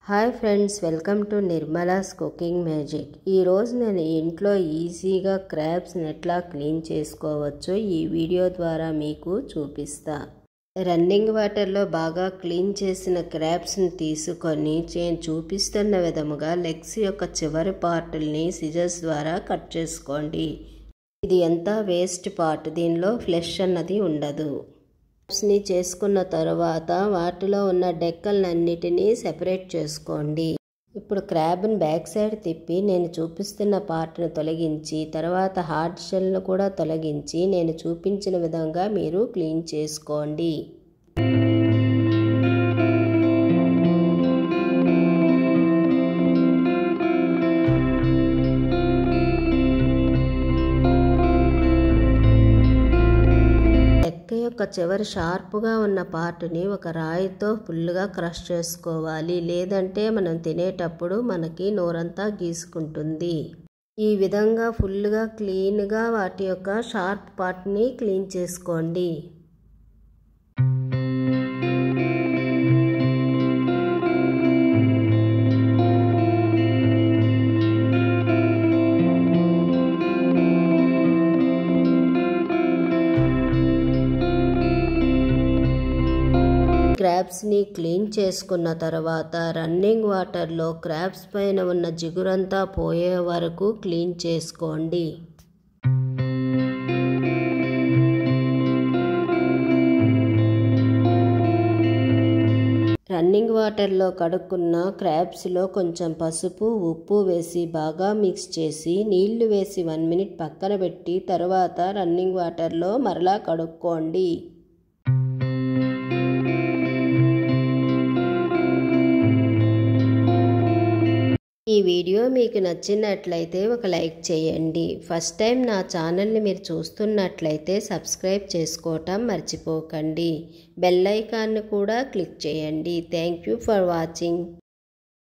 hi friends welcome to Nirmala's cooking magic ఈరోజు నేను ఇంట్లో ఈజీగా క్రాబ్స్ని ఎట్లా క్లీన్ చేసుకోవచ్చో ఈ వీడియో ద్వారా మీకు చూపిస్తా రన్నింగ్ వాటర్లో బాగా క్లీన్ చేసిన క్రాబ్స్ని తీసుకొని నేను చూపిస్తున్న విధముగా లెగ్స్ యొక్క చివరి పార్టుల్ని సిజర్స్ ద్వారా కట్ చేసుకోండి ఇది ఎంత వేస్ట్ పార్ట్ దీనిలో ఫ్లెష్ అన్నది ఉండదు ని చేసుకున్న తర్వాత వాటిలో ఉన్న డెక్కలన్నిటినీ సెపరేట్ చేసుకోండి ఇప్పుడు క్రాబ్ని బ్యాక్ సైడ్ తిప్పి నేను చూపిస్తున్న పార్ట్ను తొలగించి తర్వాత హార్డ్ షెల్ను కూడా తొలగించి నేను చూపించిన విధంగా మీరు క్లీన్ చేసుకోండి చెక్క యొక్క చివరి షార్ప్గా ఉన్న పార్ట్ని ఒక రాయితో ఫుల్గా క్రష్ చేసుకోవాలి లేదంటే మనం తినేటప్పుడు మనకి నోరంతా గీసుకుంటుంది ఈ విధంగా ఫుల్గా క్లీన్గా వాటి యొక్క షార్ప్ పార్ట్ని క్లీన్ చేసుకోండి క్రాబ్స్ని క్లీన్ చేసుకున్న తర్వాత రన్నింగ్ వాటర్లో క్రాబ్స్ పైన ఉన్న జిగురంతా పోయే వరకు క్లీన్ చేసుకోండి రన్నింగ్ వాటర్లో కడుక్కున్న క్రాబ్స్లో కొంచెం పసుపు ఉప్పు వేసి బాగా మిక్స్ చేసి నీళ్లు వేసి వన్ మినిట్ పక్కన పెట్టి తర్వాత రన్నింగ్ వాటర్లో మరలా కడుక్కోండి ఈ వీడియో మీకు నచ్చినట్లయితే ఒక లైక్ చేయండి ఫస్ట్ టైం నా ఛానల్ని మీరు చూస్తున్నట్లయితే సబ్స్క్రైబ్ చేసుకోవటం మర్చిపోకండి బెల్ ఐకాన్ని కూడా క్లిక్ చేయండి థ్యాంక్ యూ ఫర్ వాచింగ్